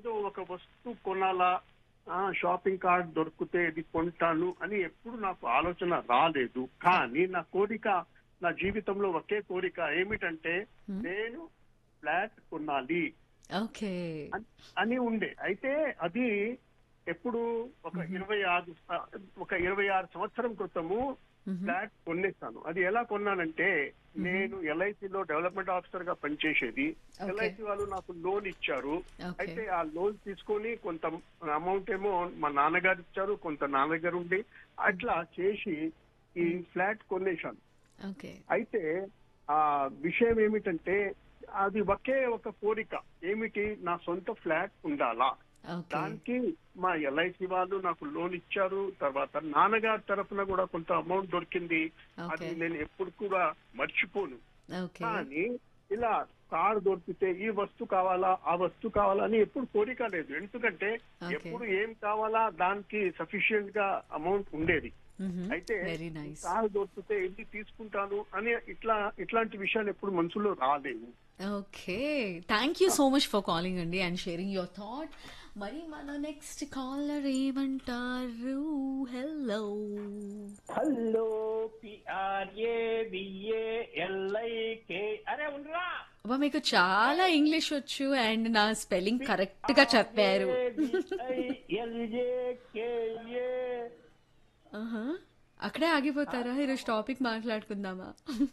ఏదో ఒక వస్తువు కొనాలా ఆ, షాపింగ్ కార్డ్ దొరికితే ఇది కొంటాను అని ఎప్పుడు నాకు ఆలోచన రాలేదు కానీ నా కోరిక నా జీవితంలో ఒకే కోరిక ఏమిటంటే నేను ఫ్లాట్ కొనాలి ఓకే అన్- అని ఉండే అయితే అది ఎప్పుడు ఒక ఇరవై ఆరు స- ఒక ఇరవై ఆరు సంవత్సరం క్రితము ఫ్లాట్ కొనేస్తాను అది ఎలా కొన్నానంటే నేను ఎల్ఐసిలో డెవలప్మెంట్ ఆఫీసర్ గా పనిచేసేది Okay. ఎల్ఐసి వాళ్ళు నాకు లోన్ ఇచ్చారు Okay. అయితే ఆ లోన్ తీసుకొని కొంత అమౌంట్ ఏమో మా నాన్నగారు ఇచ్చారు కొంత నా దగ్గర ఉండి అట్లా చేసి ఈ ఫ్లాట్ కొనేశాను ఓకే అయితే ఆ విషయం ఏమిటంటే అది ఒకే ఒక కోరిక ఏమిటి నా సొంత ఫ్లాట్ ఉండాలా ఓకే దానికి మా ఎల్ఐసి వాళ్ళు నాకు లోన్ ఇచ్చారు తర్వాత నాన్నగారి తరఫున కూడా కొంత అమౌంట్ దొరికింది అది Okay. నేను ఎప్పుడు కూడా మర్చిపోను ఓకే కానీ ఇలా కార్ దొరికితే ఈ వస్తువు కావాలా ఆ వస్తువు కావాలా అని ఎప్పుడు కోరిక లేదు ఎందుకంటే Okay. ఎప్పుడు ఏం కావాలా దానికి సఫిషియెంట్ గా అమౌంట్ ఉండేది అయితే వెరీ నైస్ కారు దొరికితే ఇది తీసుకుంటాను అని ఇట్లా ఇట్లాంటి విషయాలు ఎప్పుడు మనసులో రాలేవు okay thank you so much for calling అండి అండ్ షేరింగ్ యువర్ థాట్ మరి మన నెక్స్ట్ కాలర్ ఏమంటారు hello hello Pravalika అరే ఉండరా అబ్బా మీకు చాలా ఇంగ్లీష్ వచ్చు అండ్ నా స్పెల్లింగ్ కరెక్ట్ గా చెప్పారు ఎల్జే కేఏ ఆహా. అక్కడే ఆగిపోతారా ఈరోజు టాపిక్ మాట్లాడుకుందామా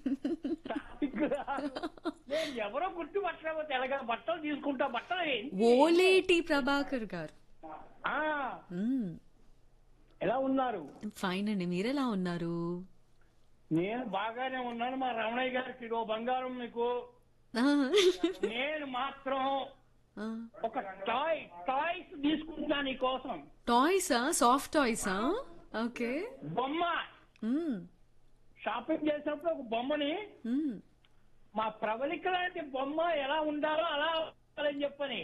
నేను ఎవరో గుర్తు పట్టలేకపోతే ఎలాగా బట్టలు తీసుకుంటా బట్టలు ఏంటి? ఓలేటి ప్రభాకర్ గారు ఆ, ఎలా ఉన్నారు ఫైన్ అండి మీరెలా ఉన్నారు నేను బాగానే ఉన్నాను మా రమణయ్య గారికి ఇదో బంగారం మీకు ఆ. నేను మాత్రం ఆ. ఒక టాయ్ టాయ్స్ తీసుకుంటున్నా నీ కోసం టాయ్సా సాఫ్ట్ టాయ్సా ఓకే బొమ్మ మ్మ్. షాపింగ్ చేసినప్పుడు ఒక బొమ్మని మ్మ్. మా ప్రవళిక లాంటి బొమ్మ ఎలా ఉండాలో అలా ఉండాలని చెప్పని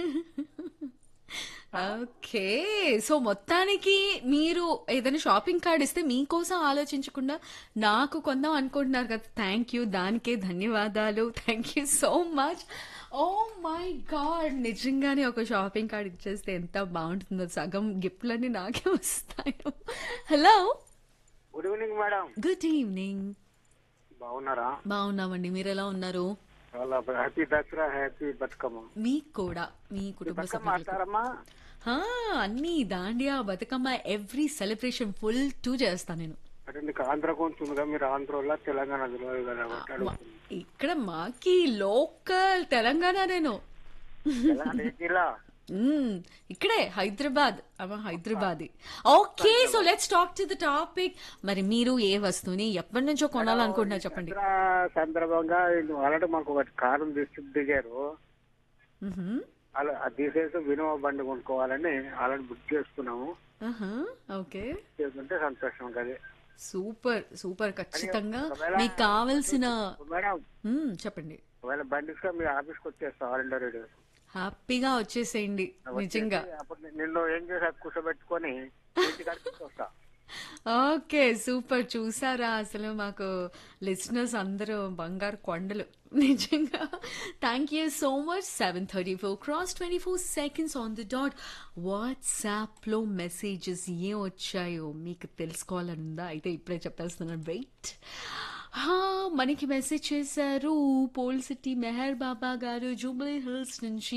ఓకే సో మొత్తానికి మీరు ఏదైనా షాపింగ్ కార్డ్ ఇస్తే మీకోసం ఆలోచించకుండా నాకు కొందాం అనుకుంటున్నారు కదా థ్యాంక్ యూ దానికే ధన్యవాదాలు thank you so much oh my god నిజంగానే ఒక షాపింగ్ కార్డ్ ఇచ్చేస్తే ఎంత బాగుంటుందో సగం గిఫ్ట్లన్నీ నాకే వస్తాయో hello good evening madam good evening బాగున్నారా బాగున్నామండి మీరు ఎలా ఉన్నారు చాలా హ్యాపీ దసరా హ్యాపీ బతుకమ్మ మీకు కూడా మీ కుటుంబ బతుకమ్మ సభ్యులకు ఆడతారమ్మా హా, అన్ని Dandiya Bathukamma every celebration full too చేస్తా నేను అంటే నీకు ఆంధ్ర కొంచెం ఉందిగా మీరు ఆంధ్రలో తెలంగాణ తెలియదు కదా మాట్లాడుకుంటున్నాం. ఇక్కడ మాకి లోకల్ తెలంగాణ నేను తెలంగాణ ఏ జిల్లా మ్మ్. ఇక్కడే హైదరాబాద్ అమ్మ Hyderabad okay so let's talk to the topic మరి మీరు ఏ వస్తువుని ఎప్పటి నుంచో కొనాలనుకుంటున్నారు చెప్పండి దసరా సందర్భంగా వీళ్ళు ఆల్రెడీ మాకు ఒకటి కారు తీసుకు దిగారు మ్హమ్. అలా అది తీసేసి వినోవ బండి కొనుక్కోవాలని ఆల్రెడీ బుక్ చేసుకున్నాము ఆహా, ఓకే చేసుకుంటే సంతోషం కదా సూపర్ సూపర్ ఖచ్చితంగా ఒకవేళ- మీకు కావలసిన మేడం మ్మ్, చెప్పండి ఒకవేళ బండి తీసుకొని మీ ఆఫీస్కి వచ్చేస్తాం ఆల్ ఇండియా రేడియో హ్యాపీగా వచ్చేసేయండి నిజంగా వచ్చేసి అప్పుడు నిన్ను ఏం చేసా కూర్చోబెట్టుకొని ఇంటికి వస్తా ఓకే సూపర్ చూసారా అసలు మాకు లిసనర్స్ అందరూ బంగారు కొండలు నిజంగా thank you so much seven thirty four cross twenty four seconds on the dot వాట్సాప్లో మెసేజెస్ ఏం వచ్చాయో మీకు తెలుసుకోవాలని ఉందా అయితే ఇప్పుడే చెప్పేస్తున్నాను వెయిట్ మనకి మెసేజ్ చేశారు పోల్ సిటీ మెహర్ బాబా గారు జూబ్లీ హిల్స్ నుంచి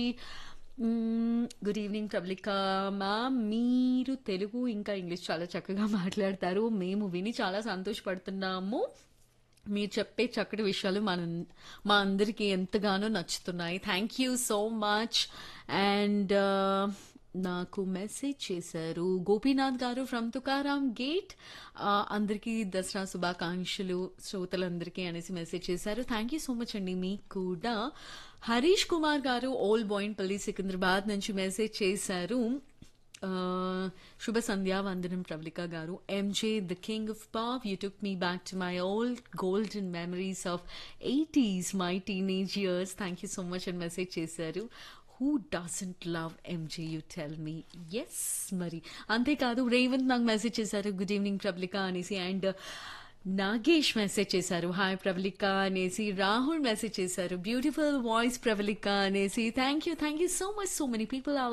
గుడ్ ఈవినింగ్ ప్రబ్లిక మ్యామ్ మీరు తెలుగు ఇంకా ఇంగ్లీష్ చాలా చక్కగా మాట్లాడతారు మేము విని చాలా సంతోషపడుతున్నాము మీరు చెప్పే చక్కటి విషయాలు మన మా అందరికీ ఎంతగానో నచ్చుతున్నాయి thank you so much and నాకు మెసేజ్ చేశారు గోపీనాథ్ గారు ఫ్రమ్ తుకారాం గేట్ అందరికీ దసరా శుభాకాంక్షలు శ్రోతలందరికీ అనేసి మెసేజ్ చేశారు థ్యాంక్ యూ సో మచ్ అండి మీకు కూడా హరీష్ కుమార్ గారు ఓల్డ్ బోయిన్పల్లి సికింద్రాబాద్ నుంచి మెసేజ్ చేశారు ఆ, శుభ సంధ్యా వందనం ప్రవళిక గారు MJ the king of pop you took me back to my old golden memories of eighties my teenage years thank you so much అని మెసేజ్ చేశారు who doesn't love MJ you tell me yes మరి అంతేకాదు రేవంత్ నాకు message చేశారు good evening Pravalika అనేసి and Nagesh message చేశారు hi Pravalika అనేసి Rahul message చేశారు బ్యూటిఫుల్ వాయిస్ ప్రవళిక అనేసి thank you thank you so much so many people are